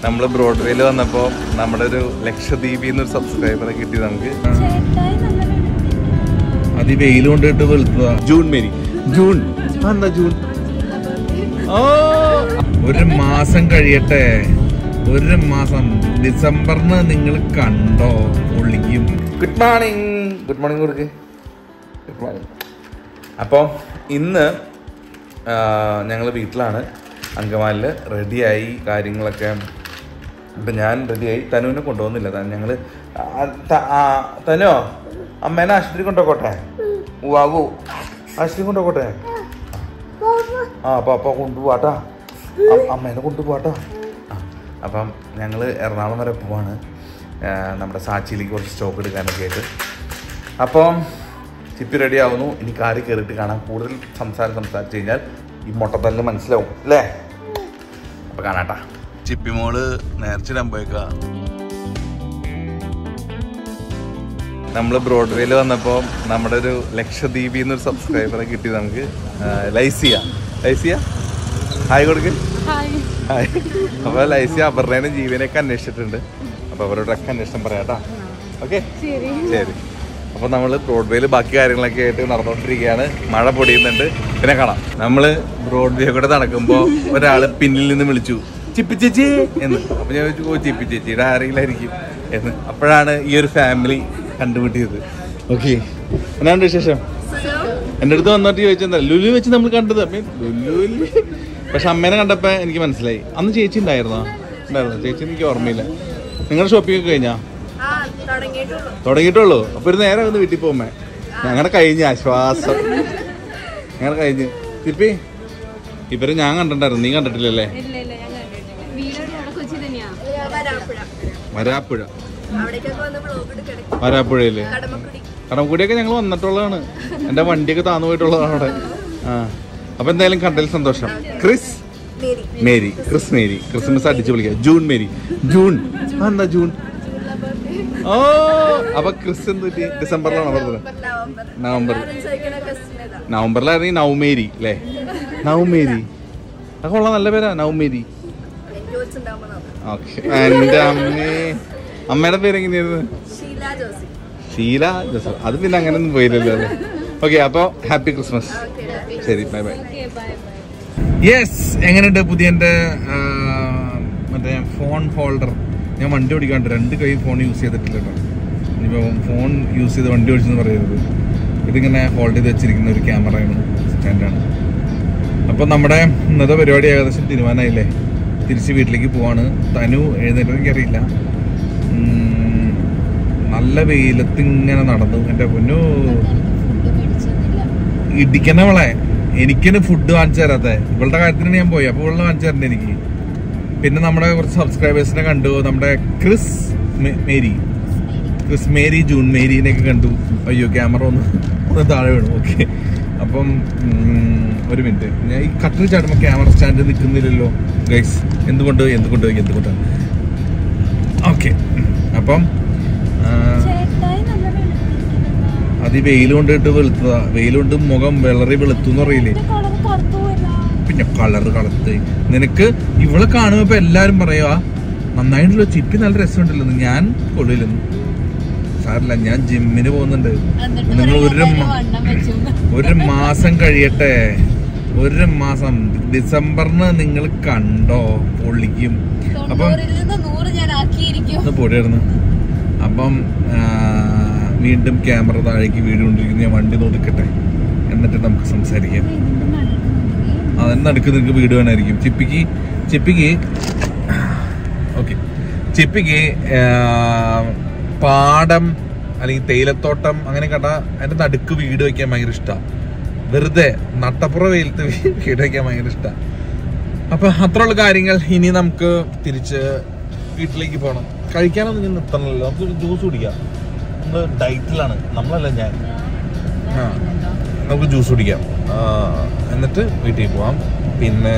നമ്മൾ ബ്രോഡ്വേയിൽ വന്നപ്പോൾ നമ്മുടെ ഒരു ലക്ഷദ്വീപിൽ നിന്ന് ഒരു സബ്സ്ക്രൈബറെ കിട്ടി നമുക്ക് ചേട്ടായി നല്ല വെളുത്തിട്ട് അത് ഈ വെയിൽ കൊണ്ടിട്ട് വെളുത്തതാ ജൂൺ മേരി ജൂൺ എന്താ ജൂൺ ഓ ഒരു മാസം കഴിയട്ടെ ഒരു മാസം ഡിസംബറിന് നിങ്ങൾ കണ്ടോ പൊള്ളിക്കും ഗുഡ് മോർണിംഗ് ഗുഡ് മോർണിംഗ് കൊടുക്ക് ഗുഡ് മോർണിംഗ് അപ്പോൾ ഇന്ന് ഞങ്ങൾ വീട്ടിലാണ് അങ്കമാലിൽ റെഡിയായി കാര്യങ്ങളൊക്കെ ഇപ്പം ഞാൻ റെഡിയായി തനുവിനെ കൊണ്ടുപോകുന്നില്ല ഞങ്ങൾ തനോ അമ്മേനെ ആശുപത്രി കൊണ്ടുപോകട്ടെ വാവു ആശുപത്രി കൊണ്ടുപോകട്ടെ ആ അപ്പം അപ്പം കൊണ്ടുപോവാട്ടാ അ- അമ്മേനെ കൊണ്ടുപോവാട്ടാ ആ, അപ്പം ഞങ്ങൾ എറണാകുളം വരെ പോവാണ് ആ, നമ്മുടെ സാച്ചിയിലേക്ക് കുറച്ച് സ്റ്റോക്ക് എടുക്കാനൊക്കെ ആയിട്ട് അപ്പം ചിപ്പി റെഡി ആവുന്നു ഇനി കാറി കയറിയിട്ട് കാണാം കൂടുതൽ സംസാരം സംസാരിച്ച് കഴിഞ്ഞാൽ ഈ മുട്ടത്തല്ല് മനസ്സിലാവും അല്ലേ അപ്പം കാണാട്ടാ ചിപ്പി മോള് നേർച്ചിടാൻ പോയേക്കാ നമ്മൾ ബ്രോഡ്വേയിൽ വന്നപ്പോൾ നമ്മുടെ ഒരു ലക്ഷദ്വീപിൽ നിന്ന് ഒരു സബ്സ്ക്രൈബറെ കിട്ടി നമുക്ക് ആ, ലൈസിയ ലൈസിയ ഹായ് കൊടുക്ക് ഹായ് ഹായ് അപ്പോൾ ലൈസിയ അപർണേനെ ജീവനെയൊക്കെ അന്വേഷിച്ചിട്ടുണ്ട് അപ്പോൾ അവരോടൊക്കെ അന്വേഷണം പറയാട്ടാ ഓക്കെ ശരി ശരി അപ്പോൾ നമ്മൾ ബ്രോഡ്വേയിൽ ബാക്കി കാര്യങ്ങളൊക്കെ ആയിട്ട് നടന്നുകൊണ്ടിരിക്കുകയാണ് മഴ പൊടിയുന്നുണ്ട് പിന്നെ കാണാം നമ്മൾ ബ്രോഡ്വേ കൂടെ നടക്കുമ്പോൾ ഒരാൾ പിന്നിൽ നിന്ന് വിളിച്ചു ചിപ്പി ചേച്ചി എന്ന് അപ്പോൾ ഞാൻ ചോദിച്ചു ഓ ചിപ്പി ചേച്ചിയുടെ ആരെങ്കിലായിരിക്കും എന്ന് അപ്പോഴാണ് ഈ ഒരു ഫാമിലി കണ്ടുപിട്ടിയത് ഓക്കെ എന്നാണ്ട് വിശേഷം എൻ്റെ അടുത്ത് വന്നിട്ട് ചോദിച്ചെന്താ ലുലു വെച്ച് നമ്മൾ കണ്ടത് അമ്മ ലുലുവിൽ പക്ഷെ അമ്മേനെ കണ്ടപ്പോൾ എനിക്ക് മനസ്സിലായി അന്ന് ചേച്ചി ഉണ്ടായിരുന്നോ ഉണ്ടായിരുന്നു ചേച്ചി എനിക്ക് ഓർമ്മയില്ല നിങ്ങളുടെ ഷോപ്പിംഗ് ഒക്കെ കഴിഞ്ഞാ തുടങ്ങിയിട്ടുള്ളൂ അപ്പൊ ഒരു നേരം ഒന്ന് വീട്ടിൽ പോകുമ്പേ ഞങ്ങളുടെ കഴിഞ്ഞ ആശ്വാസം ഞങ്ങളുടെ കഴിഞ്ഞ് തിപ്പി ഇവരെ ഞാൻ കണ്ടിട്ടുണ്ടായിരുന്നു നീ കണ്ടിട്ടില്ലല്ലേ ഇല്ല ഇല്ല ഞാൻ കണ്ടിട്ടില്ല വീട് അവിടെ കൊച്ചി തന്നെയാ വരാപ്പുഴ വരാപ്പുഴയില് കടമക്കുടിയൊക്കെ ഞങ്ങൾ വന്നിട്ടുള്ളതാണ് എന്റെ വണ്ടിയൊക്കെ താന്നു പോയിട്ടുള്ളതാണ് അവിടെ ആ അപ്പൊ എന്തായാലും കണ്ടതിൽ സന്തോഷം Chris Mary Chris Mary Christmas അടിച്ചു വിളിക്കുക ജൂൺ മേരി ജൂൺ ആ, എന്താ ജൂൺ ഓ അപ്പൊ ക്രിസ് എന്ത് പറ്റി ഡിസംബറിലാണോ പറഞ്ഞത് നവംബർ നവംബറിലായിരുന്നു നവമേരി അല്ലേ നവമേരി അത് കൊള്ളാം നല്ല പേരാ നവമേരി ഓക്കെ എന്റെ അമ്മേ അമ്മയുടെ പേര് എങ്ങനെയായിരുന്നു ഷീല ജോസഫ് അത് പിന്നെ അങ്ങനെ ഒന്നും പോയില്ലല്ലോ അല്ലേ ഓക്കെ അപ്പൊ ഹാപ്പി ക്രിസ്മസ് ശരി bye bye okay bye bye yes എങ്ങനെയുണ്ട് പുതിയ എൻ്റെ മറ്റേ ഫോൺ ഹോൾഡർ ഞാൻ വണ്ടി ഓടിക്കാണ്ട് രണ്ട് കൈ ഫോൺ യൂസ് ചെയ്തിട്ടില്ല കേട്ടോ ഇനിയിപ്പോൾ ഫോൺ യൂസ് ചെയ്ത് വണ്ടി ഓടിച്ചെന്ന് പറയരുത് ഇതിങ്ങനെ ഹോൾഡ് ചെയ്ത് വെച്ചിരിക്കുന്ന ഒരു ക്യാമറയാണ് സ്റ്റാൻഡാണ് അപ്പോൾ നമ്മുടെ ഇന്നത്തെ പരിപാടി ഏകദേശം തീരുമാനമായില്ലേ തിരിച്ച് വീട്ടിലേക്ക് പോവാണ് തനു എഴുന്നേറ്റ് എനിക്കറിയില്ല ഉം, നല്ല വെയിലത്ത് ഇങ്ങനെ നടന്നു എൻ്റെ പൊന്നു ഫുഡ് മേടിച്ചൊന്നുമില്ല ഇടിക്കണവളെ എനിക്കിന് ഫുഡ് വാങ്ങിച്ചു തരാത്തെ ഇവളുടെ കാര്യത്തിന് ഞാൻ പോയി അപ്പൊ ഇവളെ വാങ്ങിച്ചു തരണ്ട എനിക്ക് പിന്നെ നമ്മുടെ കുറച്ച് സബ്സ്ക്രൈബേഴ്സിനെ കണ്ടു നമ്മുടെ ക്രിസ് മേ- മേരി ക്രിസ് മേരി ജൂൺ മേരിനെയൊക്കെ കണ്ടു അയ്യോ ക്യാമറ ഒന്ന് ഒന്ന് താഴെ വീണു ഓക്കെ അപ്പം ഉം, ഒരു മിനിറ്റ് ഞാൻ ഈ കട്ടിൽ ചാടുമ്പോൾ ക്യാമറ സ്റ്റാൻഡ് നിൽക്കുന്നില്ലല്ലോ ഗൈസ് എന്തുകൊണ്ട് എന്തുകൊണ്ട് എന്തുകൊണ്ട് ഓക്കെ അപ്പം ആ, ചേട്ടായി നല്ല വെളുത്തിട്ട് അത് ഈ വെയിൽ കൊണ്ടിട്ട് വെളുത്തതാ വെയിൽ കൊണ്ട് മുഖം വെളറി വെളുത്തു എന്ന് പറയില്ലേ കളർ കറുത്തു പോയല്ല പിന്നെ കളർ കളത്ത് നിനക്ക് ഇവളെ കാണുമ്പോ ഇപ്പൊ എല്ലാരും പറയുവാ നന്നായിട്ടുള്ള ചിപ്പി നല്ല രസമുണ്ടല്ലോ ഞാൻ കൊള്ളില്ലെന്ന് സാറില്ല ഞാൻ ജിമ്മിന് പോകുന്നുണ്ട് നിങ്ങൾ ഒരു മ- വണ്ണം വെച്ചു ഒരു മാസം കഴിയട്ടെ ഒരു മാസം ഡിസംബറിന് നിങ്ങൾ കണ്ടോ പൊള്ളിക്കും അപ്പം തൊണ്ണൂറിൽ നിന്ന് നൂറ് ഞാൻ ആക്കിയിരിക്കും ഒന്ന് പൊടിയായിരുന്നു അപ്പം ആ, വീണ്ടും ക്യാമറ താഴേക്ക് വീടുകൊണ്ടിരിക്കുന്ന ഞാൻ വണ്ടി നോക്കട്ടെ എന്നിട്ട് നമുക്ക് സംസാരിക്കാം അതിന് നടുക്ക് നിനക്ക് വീട് വേണമായിരിക്കും ചിപ്പിക്ക് ചിപ്പിക്ക് ഓക്കെ ചിപ്പിക്ക് ആ, പാടം അല്ലെങ്കിൽ തേയിലത്തോട്ടം അങ്ങനെ കണ്ട അതിന്റെ നടുക്ക് വീട് വെക്കാൻ ഭയങ്കര ഇഷ്ടമാണ് വെറുതെ നട്ടപ്പുറ വെയിലത്ത് വീ- വീട് വെക്കാൻ ഭയങ്കര ഇഷ്ടമാണ് അപ്പൊ അത്രയുള്ള കാര്യങ്ങൾ ഇനി നമുക്ക് തിരിച്ച് വീട്ടിലേക്ക് പോകണം കഴിക്കാനൊന്നും ഞാൻ നിർത്തണമല്ലോ നമുക്ക് ജ്യൂസ് കുടിക്കാം നമ്മൾ ഡയറ്റിലാണ് നമ്മളല്ല ഞാൻ ആ നമുക്ക് ജ്യൂസ് കുടിക്കാം ആ, എന്നിട്ട് വീട്ടിൽ പോവാം പിന്നെ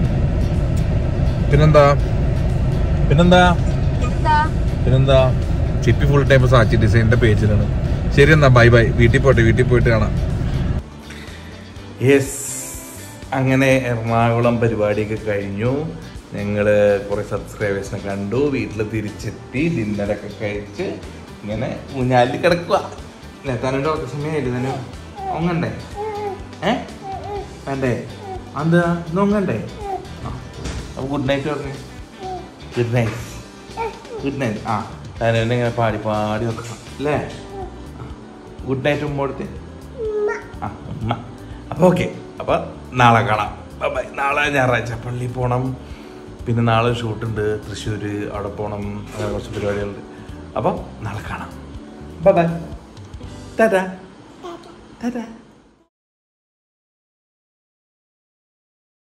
പിന്നെന്താ പിന്നെന്താ പിന്നെന്താ ചിപ്പി ഫുൾ ടൈം സാച്ചി ഡിസൈനിന്റെ പേജിലാണ് ശരി എന്നാ ബൈ ബൈ വീട്ടിൽ പോട്ടെ വീട്ടിൽ പോയിട്ട് കാണാം യെസ് അങ്ങനെ എറണാകുളം പരിപാടിയൊക്കെ കഴിഞ്ഞു ഞങ്ങൾ കുറേ സബ്സ്ക്രൈബേഴ്സിനെ കണ്ടു വീട്ടിൽ തിരിച്ചെത്തി ഡിന്നറൊക്കെ കഴിച്ച് ഇങ്ങനെ ഊഞ്ഞാലിൽ കിടക്കുക നെത്താനോട് ഒക്കെ സമയമായില്ലേ തന്നെ ഒങ്ങണ്ടേ ഏ വേണ്ടേ എന്താ നോങ്ങണ്ടേ അപ്പോൾ ഗുഡ് നൈറ്റ് പറഞ്ഞു ഗുഡ് നൈറ്റ് ഗുഡ് നൈറ്റ് ആ താനെ ഇങ്ങനെ പാടി പാടി വെക്കണം അല്ലേ ഗുഡ് നൈറ്റ് ഉമ്മ കൊടുത്തേ ആ ഉമ്മ അപ്പോൾ ഓക്കെ അപ്പോൾ നാളെ കാണാം ബൈ നാളെ ഞായറാഴ്ച പള്ളിയിൽ പോകണം പിന്നെ നാളെ ഷൂട്ടുണ്ട് തൃശ്ശൂർ അവിടെ പോകണം അങ്ങനെ കുറച്ച് പരിപാടികളുണ്ട് അപ്പോൾ നാളെ കാണാം ബൈ ബൈ ടാറ്റാ ടാറ്റാ